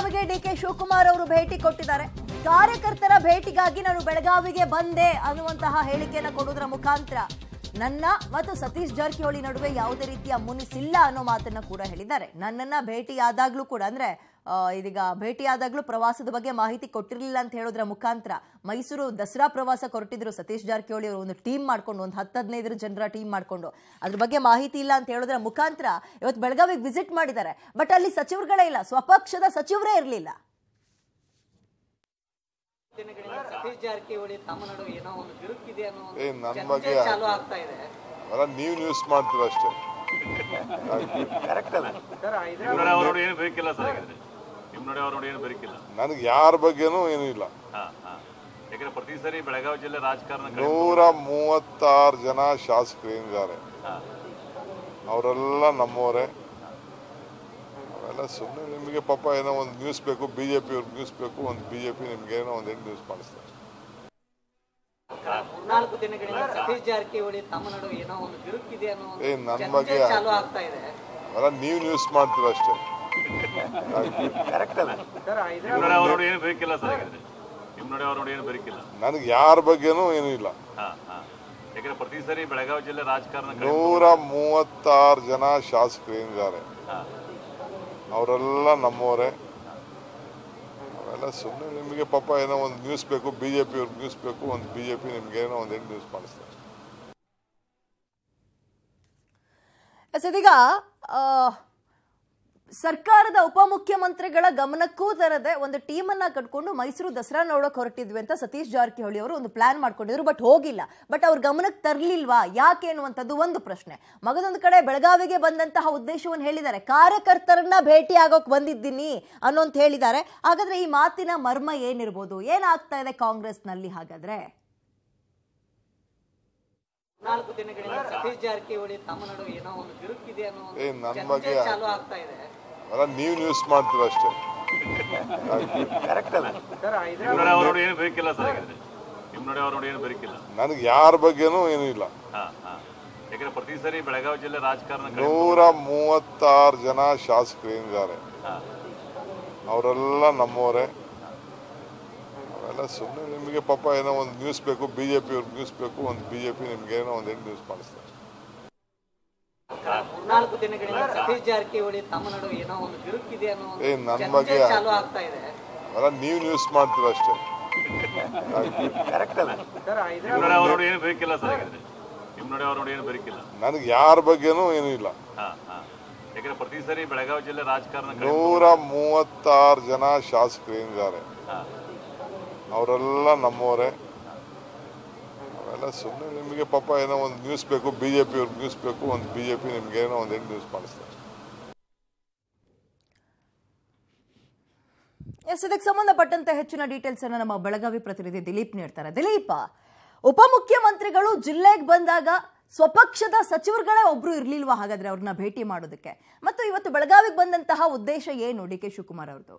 ಬೆಳಗಾವಿಗೆ D K Shivakumar ಅವರು ಭೇಟಿ ಕೊಟ್ಟಿದ್ದಾರೆ ಕಾರ್ಯಕರ್ತರ ಭೇಟಿಗಾಗಿ ನಾನು ಬೆಳಗಾವಿಗೆ ಬಂದೆ ಅನ್ನುವಂತಹ ಹೇಳಿಕೆಯನ್ನ ಕೊಡುವುದರ ಮುಖಾಂತರ ನನ್ನ ಮತ್ತು ಸತೀಶ್ ಜಾರಕಿಹೊಳಿ ನಡುವೆ ಯಾವುದೇ ರೀತಿಯ ಮುನಿಸಿಲ್ಲ ಅನ್ನೋ ಮಾತನ್ನ ಕೂಡ ಹೇಳಿದ್ದಾರೆ ನನ್ನನ್ನ ಭೇಟಿಯಾದಾಗ್ಲೂ ಕೂಡ ಅಂದ್ರೆ ಆ, ಇದೀಗ ಭೇಟಿಯಾದಾಗ್ಲೂ ಪ್ರವಾಸದ ಬಗ್ಗೆ ಮಾಹಿತಿ ಕೊಟ್ಟಿರಲಿಲ್ಲ ಅಂತ ಹೇಳೋದ್ರ ಮುಖಾಂತರ ಮೈಸೂರು ದಸರಾ ಪ್ರವಾಸ ಹೊರಟಿದ್ರು ಸತೀಶ್ ಜಾರಕಿಹೊಳಿ ಅವರು ಒಂದು ಟೀಮ್ ಮಾಡ್ಕೊಂಡು ಒಂದು ಹತ್ತು ಹದಿನೈದು ಜನರ ಟೀಮ್ ಮಾಡ್ಕೊಂಡು ಅದ್ರ ಬಗ್ಗೆ ಮಾಹಿತಿ ಇಲ್ಲ ಅಂತ ಹೇಳೋದ್ರ ಮುಖಾಂತರ ಇವತ್ತು ಬೆಳಗಾವಿಗೆ ವಿಸಿಟ್ ಮಾಡಿದ್ದಾರೆ ಬಟ್ ಅಲ್ಲಿ ಸಚಿವರುಗಳೇ ಇಲ್ಲ ಸ್ವಪಕ್ಷದ ಸಚಿವರೇ ಇರಲಿಲ್ಲ ದಿನಗಳಿಂದ ಸತೀಶ್ ಜಾರಕಿಹೊಳಿ ತಮ್ಮ ನಡುವೆ ಏನೋ ಒಂದು ಬಿರುಕಿದೆ ಅನ್ನೋ ಒಂದು ಏ, ನನ್ ಚರ್ಚೆ ಬಗ್ಗೆ ಚಾಲು ಆಗ್ತಾ ಇದೆ ಅಲ್ಲ ನೀವು ನ್ಯೂಸ್ ಮಾಡ್ತೀರ ಅಷ್ಟೇ ನಿಮ್ಮ ನಡೆ ಅವ್ರ ನೋಡಿ ಏನು ಬೇಕಿಲ್ಲ ಸರ್ ಹಾಗಿದ್ರೆ ನಿಮ್ಮ ನಡೆ ಅವ್ರ ನೋಡಿ ಏನು ಬೇಕಿಲ್ಲ ನನಗೆ ಯಾರ ಬಗ್ಗೆನೂ ಏನೂ ಇಲ್ಲ ಹಾ ಹಾ ಯಾಕಂದ್ರೆ ಪ್ರತಿ ಸರಿ ಬೆಳಗಾವಿ ಜಿಲ್ಲೆ ರಾಜಕಾರಣ ಕಡೆ- ನೂರ ಮೂವತ್ತಾರು ಜನ ಶಾಸಕರೇನಿದ್ದಾರೆ ಹಾ. ಅವರೆಲ್ಲ ನಮ್ಮವರೇ ಅವೆಲ್ಲ ಸುಮ್ಮನೆ ನಿಮಗೆ ಪಾಪ ಏನೋ ಒಂದು ನ್ಯೂಸ್ ಬೇಕು ಬಿ ಜೆ ಪಿ ಅವ್ರಿಗೆ ನ್ಯೂಸ್ ಬೇಕು ಒಂದು ಬಿ ಜೆ ಪಿ ನಿಮ್ಗೆ ಏನೋ ಒಂದು ಹೆಣ್ಣು ನ್ಯೂಸ್ ಮಾಡಿಸ್ತಾರೆ ನಾಲ್ಕು ದಿನಗಳಿಂದ ಸತೀಶ್ ಜಾರಕಿಹೊಳಿ ತಮ್ಮ ನಡುವೆ ಏನೋ ಒಂದು ಬಿರುಕಿದೆ ಅನ್ನೋ ಒಂದು ಏ, ನನ್ ಚರ್ಚೆ ಬಗ್ಗೆ ಚಾಲು ಆಗ್ತಾ ಇದೆ ಅಲ್ಲ ನೀವು ನ್ಯೂಸ್ ಮಾಡ್ತೀರ ಅಷ್ಟೇ ನಿಮ್ಮ ನಡೆ ಅವ್ರ ನೋಡಿ ಏನು ಬೇಕಿಲ್ಲ ಸರ್ ಹಾಗಿದ್ರೆ ನಿಮ್ಮ ನಡೆ ಅವ್ರ ನೋಡಿ ಏನು ಬೇಕಿಲ್ಲ ನನಗೆ ಯಾರ ಬಗ್ಗೆನೂ ಏನೂ ಇಲ್ಲ ಹಾ ಹಾ ಯಾಕಂದ್ರೆ ಪ್ರತಿ ಸರಿ ಬೆಳಗಾವಿ ಜಿಲ್ಲೆ ರಾಜಕಾರಣ ಕಡೆ- ನೂರ ಮೂವತ್ತಾರು ಜನ ಶಾಸಕರೇನಿದ್ದಾರೆ ಹಾ. ಅವರೆಲ್ಲ ನಮ್ಮವರೇ ಅವೆಲ್ಲ ಸುಮ್ಮನೆ ನಿಮಗೆ ಪಾಪ ಏನೋ ಒಂದು ನ್ಯೂಸ್ ಬೇಕು ಬಿ ಜೆ ಪಿ ಅವ್ರಿಗೆ ನ್ಯೂಸ್ ಬೇಕು ಒಂದು ಬಿ ಜೆ ಪಿ ನಿಮ್ಗೆ ಏನೋ ಒಂದು ಹೆಣ್ಣು ನ್ಯೂಸ್ ಮಾಡಿಸ್ತಾರೆ ಎಸ್, ಇದೀಗ ಆ, ಸರ್ಕಾರದ ಉಪಮುಖ್ಯಮಂತ್ರಿಗಳ ಗಮನಕ್ಕೂ ತರದೆ ಒಂದು ಟೀಮನ್ನ ಕಟ್ಕೊಂಡು ಮೈಸೂರು ದಸರಾ ನೋಡೋಕೆ ಹೊರಟಿದ್ವಿ ಅಂತ ಸತೀಶ್ ಜಾರಕಿಹೊಳಿ ಅವರು ಒಂದು ಪ್ಲಾನ್ ಮಾಡ್ಕೊಂಡಿದ್ರು ಬಟ್ ಹೋಗಿಲ್ಲ ಬಟ್ ಅವ್ರ ಗಮನಕ್ಕೆ ತರಲಿಲ್ವಾ ಯಾಕೆ ಅನ್ನುವಂಥದ್ದು ಒಂದು ಪ್ರಶ್ನೆ ಮಗದೊಂದು ಕಡೆ ಬೆಳಗಾವಿಗೆ ಬಂದಂತಹ ಉದ್ದೇಶವನ್ನು ಹೇಳಿದ್ದಾರೆ ಕಾರ್ಯಕರ್ತರನ್ನ ಭೇಟಿ ಆಗೋಕ್ ಬಂದಿದ್ದೀನಿ ಅನ್ನೋಂತ ಹೇಳಿದ್ದಾರೆ ಹಾಗಾದ್ರೆ ಈ ಮಾತಿನ ಮರ್ಮ ಏನಿರ್ಬೋದು ಏನಾಗ್ತಾ ಇದೆ ಕಾಂಗ್ರೆಸ್ನಲ್ಲಿ ಹಾಗಾದ್ರೆ ನಾಲ್ಕು ದಿನಗಳಿಂದ ಸತೀಶ್ ಜಾರಕಿಹೊಳಿ ತಮ್ಮ ನಡುವೆ ಏನೋ ಒಂದು ಬಿರುಕಿದೆ ಅನ್ನೋ ಏ, ಒಂದು ನನ್ ಚರ್ಚೆ ಬಗ್ಗೆ- ಚಾಲು ಆಗ್ತಾ ಇದೆ ಅಲ್ಲ ನೀವು ನ್ಯೂಸ್ ಮಾಡ್ತೀರ ಅಷ್ಟೇ ನಿಮ್ಮ ನಡೆ ಅವ್ರ ನೋಡಿ ಏನು ಬೇಕಿಲ್ಲ ಸರ್ ಹಾಗಿದ್ರೆ ನಿಮ್ಮ ನಡೆ ಅವ್ರ ನೋಡಿ ಏನು ಬೇಕಿಲ್ಲ ನನಗೆ ಯಾರ ಬಗ್ಗೆನೂ ಏನೂ ಇಲ್ಲ ಹಾ ಹಾ ಯಾಕಂದ್ರೆ ಪ್ರತಿ ಸರಿ ಬೆಳಗಾವಿ ಜಿಲ್ಲೆ ರಾಜಕಾರಣ ಕಡೆ- ನೂರ ಮೂವತ್ತಾರು ಜನ ಶಾಸಕರೇನಿದ್ದಾರೆ ಹಾ. ಅವರೆಲ್ಲ ನಮ್ಮವರೇ ಅವೆಲ್ಲ ಸುಮ್ಮನೆ ನಿಮಗೆ ಪಾಪ ಏನೋ ಒಂದು ನ್ಯೂಸ್ ಬೇಕು ಬಿ ಜೆ ಪಿ ಅವ್ರಿಗೆ ನ್ಯೂಸ್ ಬೇಕು ಒಂದು ಬಿ ಜೆ ಪಿ ನಿಮ್ಗೆ ಏನೋ ಒಂದು ಹೆಣ್ಣು ನ್ಯೂಸ್ ಮಾಡಿಸ್ತಾರೆ ನಾಲ್ಕು ದಿನಗಳಿಂದ ಸತೀಶ್ ಜಾರಕಿಹೊಳಿ ತಮ್ಮ ನಡುವೆ ಏನೋ ಒಂದು ಬಿರುಕಿದೆ ಅನ್ನೋ ಒಂದು ಏ, ನನ್ ಚರ್ಚೆ ಬಗ್ಗೆ- ಚಾಲು ಆಗ್ತಾ ಇದೆ ಅಲ್ಲ ನೀವು ನ್ಯೂಸ್ ಮಾಡ್ತೀರ ಅಷ್ಟೇ ನಿಮ್ಮ ನಡೆ ಅವ್ರ ನೋಡಿ ಏನು ಬೇಕಿಲ್ಲ ಸರ್ ಹಾಗಿದ್ರೆ ನಿಮ್ಮ ನಡೆ ಅವ್ರ ನೋಡಿ ಏನು ಬೇಕಿಲ್ಲ ನನಗೆ ಯಾರ ಬಗ್ಗೆನೂ ಏನೂ ಇಲ್ಲ ಹಾ ಹಾ ಯಾಕಂದ್ರೆ ಪ್ರತಿ ಸರಿ ಬೆಳಗಾವಿ ಜಿಲ್ಲೆ ರಾಜಕಾರಣ ಕಡೆ- ನೂರ ಮೂವತ್ತಾರು ಜನ ಶಾಸಕರೇನಿದ್ದಾರೆ ಹಾ. ಅವರೆಲ್ಲ ನಮ್ಮವರೇ ಅವೆಲ್ಲ ಸುಮ್ಮನೆ ನಿಮಗೆ ಪಾಪ ಏನೋ ಒಂದು ನ್ಯೂಸ್ ಬೇಕು ಬಿ ಜೆ ಪಿ ಅವ್ರಿಗೆ ನ್ಯೂಸ್ ಬೇಕು ಒಂದು ಬಿ ಜೆ ಪಿ ನಿಮ್ಗೆ ಏನೋ ಒಂದು ಹೆಣ್ಣು ನ್ಯೂಸ್ ಮಾಡಿಸ್ತಾರೆ ಎಸ್ ಇದಕ್ಕೆ ಸಂಬಂಧಪಟ್ಟಂತೆ ಹೆಚ್ಚಿನ ಡೀಟೇಲ್ಸ್ ಅನ್ನ ನಮ್ಮ ಬೆಳಗಾವಿ ಪ್ರತಿನಿಧಿ ದಿಲೀಪ್ ನೀಡ್ತಾರೆ ದಿಲೀಪ ಉಪಮುಖ್ಯಮಂತ್ರಿಗಳು ಜಿಲ್ಲೆಗೆ ಬಂದಾಗ ಸ್ವಪಕ್ಷದ ಸಚಿವರುಗಳೇ ಒಬ್ರು ಇರ್ಲಿಲ್ವಾ ಹಾಗಾದ್ರೆ ಅವ್ರನ್ನ ಭೇಟಿ ಮಾಡೋದಕ್ಕೆ ಮತ್ತು ಇವತ್ತು ಬೆಳಗಾವಿಗೆ ಬಂದಂತಹ ಉದ್ದೇಶ ಏನು ಡಿ ಕೆ ಶಿವಕುಮಾರ್ ಅವ್ರದ್ದು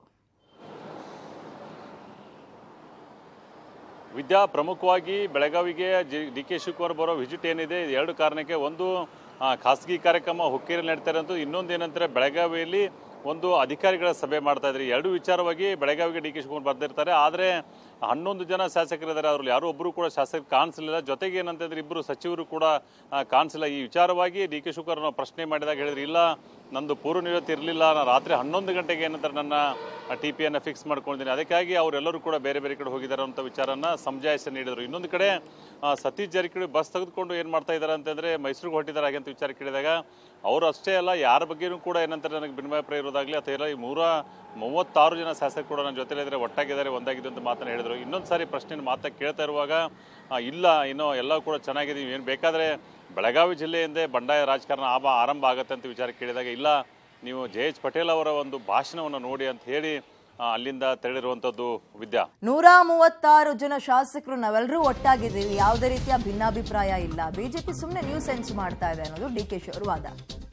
ವಿದ್ಯಾ ಪ್ರಮುಖವಾಗಿ ಬೆಳಗಾವಿಗೆ ಜಿ ಡಿ ಕೆ ಶಿವಕುಮಾರ್ ಬರೋ ವಿಸಿಟ್ ಏನಿದೆ ಇದು ಎರಡು ಕಾರಣಕ್ಕೆ ಒಂದು ಆ, ಖಾಸಗಿ ಕಾರ್ಯಕ್ರಮ ಹುಕ್ಕೇರಿಯಲ್ಲಿ ನಡೀತಾ ಇರೋದು ಇನ್ನೊಂದು ಏನಂದ್ರೆ ಬೆಳಗಾವಿಯಲ್ಲಿ ಒಂದು ಅಧಿಕಾರಿಗಳ ಸಭೆ ಮಾಡ್ತಾ ಇದ್ದಾರೆ ಎರಡು ವಿಚಾರವಾಗಿ ಬೆಳಗಾವಿಗೆ ಡಿ ಕೆ ಶಿವಕುಮಾರ್ ಬರ್ದಿರ್ತಾರೆ ಆದರೆ ಹನ್ನೊಂದು ಜನ ಶಾಸಕರಿದ್ದಾರೆ ಅವ್ರಲ್ಲಿ ಯಾರು ಒಬ್ಬರು ಕೂಡ ಶಾಸಕರು ಕಾಣಿಸಲಿಲ್ಲ ಜೊತೆಗೆ ಏನಂತಂದ್ರೆ ಇಬ್ಬರು ಸಚಿವರು ಕೂಡ ಆ, ಕಾಣಿಸಿಲ್ಲ ಈ ವಿಚಾರವಾಗಿ ಡಿ ಕೆ ಶಿವಕುಮಾರ್ ನಾವು ಪ್ರಶ್ನೆ ಮಾಡಿದಾಗ ಹೇಳಿದ್ರು ಇಲ್ಲ ನಂದು ಪೂರ್ವ ನಿವೃತ್ತಿ ಇರಲಿಲ್ಲ ನಾನು ರಾತ್ರಿ ಹನ್ನೊಂದು ಗಂಟೆಗೆ ಏನಂತಾರೆ ನನ್ನ ಟಿ ಪಿಯನ್ನು ಫಿಕ್ಸ್ ಮಾಡ್ಕೊಂಡಿದ್ದೀನಿ ಅದಕ್ಕಾಗಿ ಅವರೆಲ್ಲರೂ ಕೂಡ ಬೇರೆ ಬೇರೆ ಕಡೆ ಹೋಗಿದ್ದಾರೆ ಅಂತ ವಿಚಾರನ ಸಮಜಾಯಿಸಿ ನೀಡಿದರು ಇನ್ನೊಂದು ಕಡೆ ಆ, ಸತೀಶ್ ಜಾರಕಿಹೊಳಿ ಬಸ್ ತೆಗೆದುಕೊಂಡು ಏನು ಮಾಡ್ತಾ ಇದ್ದಾರೆ ಅಂತಂದ್ರೆ ಮೈಸೂರಿಗೆ ಹೊರಟಿದ್ದಾರೆ ಹಾಗೆ ಅಂತ ವಿಚಾರ ಕೇಳಿದಾಗ ಅವರು ಅಷ್ಟೇ ಅಲ್ಲ ಯಾರ ಬಗ್ಗೆನೂ ಕೂಡ ಏನಂತಾರೆ ನನಗೆ ವಿನಿಮಯ ಇರೋದಾಗಲಿ ಅಥವಾ ಎಲ್ಲ ಈ ನೂರ ಮೂವತ್ತಾರು ಜನ ಶಾಸಕರು ಕೂಡ ನನ್ನ ಜೊತೆಲಿದ್ದಾರೆ ಒಟ್ಟಾಗಿದ್ದಾರೆ ಒಂದಾಗಿದೆ ಅಂತ ಮಾತನ್ನು ಹೇಳಿದರು ಇನ್ನೊಂದು ಸಾರಿ ಪ್ರಶ್ನೆ ಮಾತಾ ಕೇಳ್ತಾ ಇರುವಾಗ ಆ, ಇಲ್ಲ ಇನ್ನೂ ಎಲ್ಲ ಕೂಡ ಚೆನ್ನಾಗಿದ್ದೀವಿ ಏನು ಬೇಕಾದರೆ ಬೆಳಗಾವಿ ಜಿಲ್ಲೆಯಿಂದೇ ಬಂಡಾಯ ರಾಜಕಾರಣ ಆಬ ಆರಂಭ ಆಗುತ್ತೆ ಅಂತ ವಿಚಾರ ಕೇಳಿದಾಗ ಇಲ್ಲ ನೀವು ಜೆ ಎಚ್ ಪಟೇಲ್ ಅವರ ಒಂದು ಭಾಷಣವನ್ನು ನೋಡಿ ಅಂತ ಹೇಳಿ ಆ, ಅಲ್ಲಿಂದ ತೆರಳಿರುವಂಥದ್ದು ವಿದ್ಯಾ ನೂರ ಮೂವತ್ತಾರು ಜನ ಶಾಸಕರು ನಾವೆಲ್ಲರೂ ಒಟ್ಟಾಗಿದ್ದೀವಿ ಯಾವುದೇ ರೀತಿಯ ಭಿನ್ನಾಭಿಪ್ರಾಯ ಇಲ್ಲ ಬಿಜೆಪಿ ಸುಮ್ಮನೆ ನ್ಯೂಸ್ ಸೆನ್ಸ್ ಮಾಡ್ತಾ ಇದೆ ಅನ್ನೋದು ಡಿ ಕೆ ಶಿ ಅವ್ರ ವಾದ